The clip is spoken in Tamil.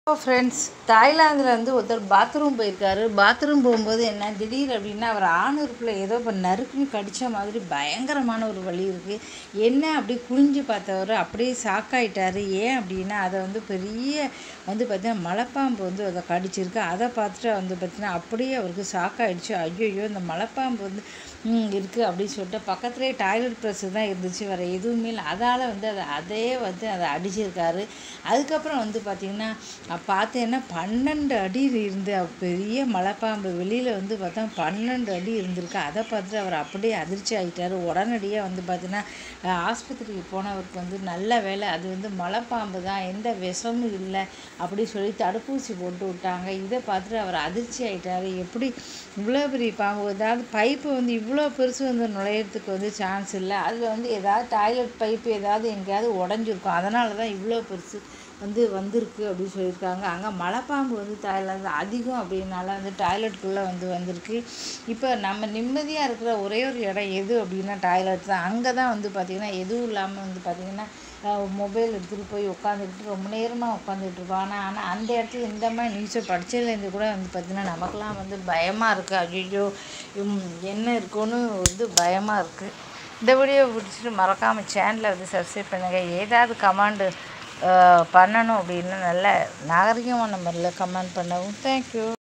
ஹலோ ஃப்ரெண்ட்ஸ் தாய்லாந்தில் வந்து ஒருத்தர் பாத்ரூம் போயிருக்காரு பாத்ரூம் போகும்போது என்ன திடீர் அப்படின்னா அவர் ஆணுறுப்பில் ஏதோ இப்போ நறுக்குன்னு கடித்த மாதிரி பயங்கரமான ஒரு வலி இருக்குது என்ன அப்படி குனிஞ்சு பார்த்தவர் அப்படியே ஷாக்காயிட்டாரு ஏன் அப்படின்னா அதை வந்து பெரிய வந்து பார்த்தீங்கன்னா மலைப்பாம்பு வந்து அதை கடிச்சிருக்கு அதை பார்த்துட்டு வந்து பார்த்தீங்கன்னா அப்படியே அவருக்கு ஷாக்காயிடுச்சு ஐயோ இந்த மலைப்பாம்பு வந்து ம், இருக்குது அப்படின்னு சொல்லிட்டு பக்கத்துலேயே டாய்லெட் ப்ரெஸ் தான் இருந்துச்சு வேறு எதுவுமே இல்லை அதால் வந்து அதை அதே வந்து அதை அடிச்சிருக்காரு அதுக்கப்புறம் வந்து பார்த்திங்கன்னா பார்த்தேன்னா பன்னெண்டு அடி இருந்து அவ- பெரிய மலைப்பாம்பு வெளியில் வந்து பார்த்தா பன்னெண்டு அடி இருந்திருக்கு அதை பார்த்துட்டு அவர் அப்படியே அதிர்ச்சி ஆகிட்டார் உடனடியாக வந்து பார்த்தீங்கன்னா அஹ், ஆஸ்பத்திரிக்கு போனவருக்கு வந்து நல்ல வேலை அது வந்து மலைப்பாம்பு தான் எந்த விஷமும் இல்லை அப்படி சொல்லி தடுப்பூசி போட்டு விட்டாங்க இதை பார்த்துட்டு அவர் அதிர்ச்சி ஆகிட்டார் எப்படி இவ்வளோ பெரிய பாம்பு ஏதாவது பைப்பு வந்து இவ்வளோ பெருசு வந்து நுழையிறதுக்கு வந்து சான்ஸ் இல்லை அதில் வந்து ஏதாவது டாய்லெட் பைப்பு ஏதாவது எங்கேயாவது உடஞ்சிருக்கும் அதனால தான் இவ்வளோ பெருசு வந்து வந்திருக்கு அப்படின்னு சொல்லியிருக்காங்க அங்கே மலைப்பாம்பு வந்து தாய்லாந்து அதிகம் அப்படின்னால வந்து டாய்லெட்டுக்குள்ளே வந்து வந்திருக்கு இப்போ நம்ம நிம்மதியாக இருக்கிற ஒரே ஒரு இடம் எது அப்படின்னா டாய்லெட் தான் அங்கே தான் வந்து பார்த்திங்கன்னா எதுவும் இல்லாமல் வந்து பார்த்திங்கன்னா மொபைல் எடுத்துகிட்டு போய் உட்காந்துக்கிட்டு ரொம்ப நேரமாக உட்காந்துட்டு இருப்போம் ஆனால் ஆனால் அந்த இடத்துல இந்த மாதிரி நியூஸை படித்ததுலேருந்து கூட வந்து பார்த்திங்கன்னா நமக்கெல்லாம் வந்து பயமாக இருக்குது ஐயோ என்ன இருக்குன்னு வந்து பயமாக இருக்குது இந்த வீடியோ பிடிச்சிட்டு மறக்காமல் சேனலை வந்து சப்ஸ்கிரைப் பண்ணுங்கள் ஏதாவது கமாண்டு பண்ணணும் அப்படின்னா நல்ல நாகரிகமான முறையில் கமெண்ட் பண்ணவும் தேங்க்யூ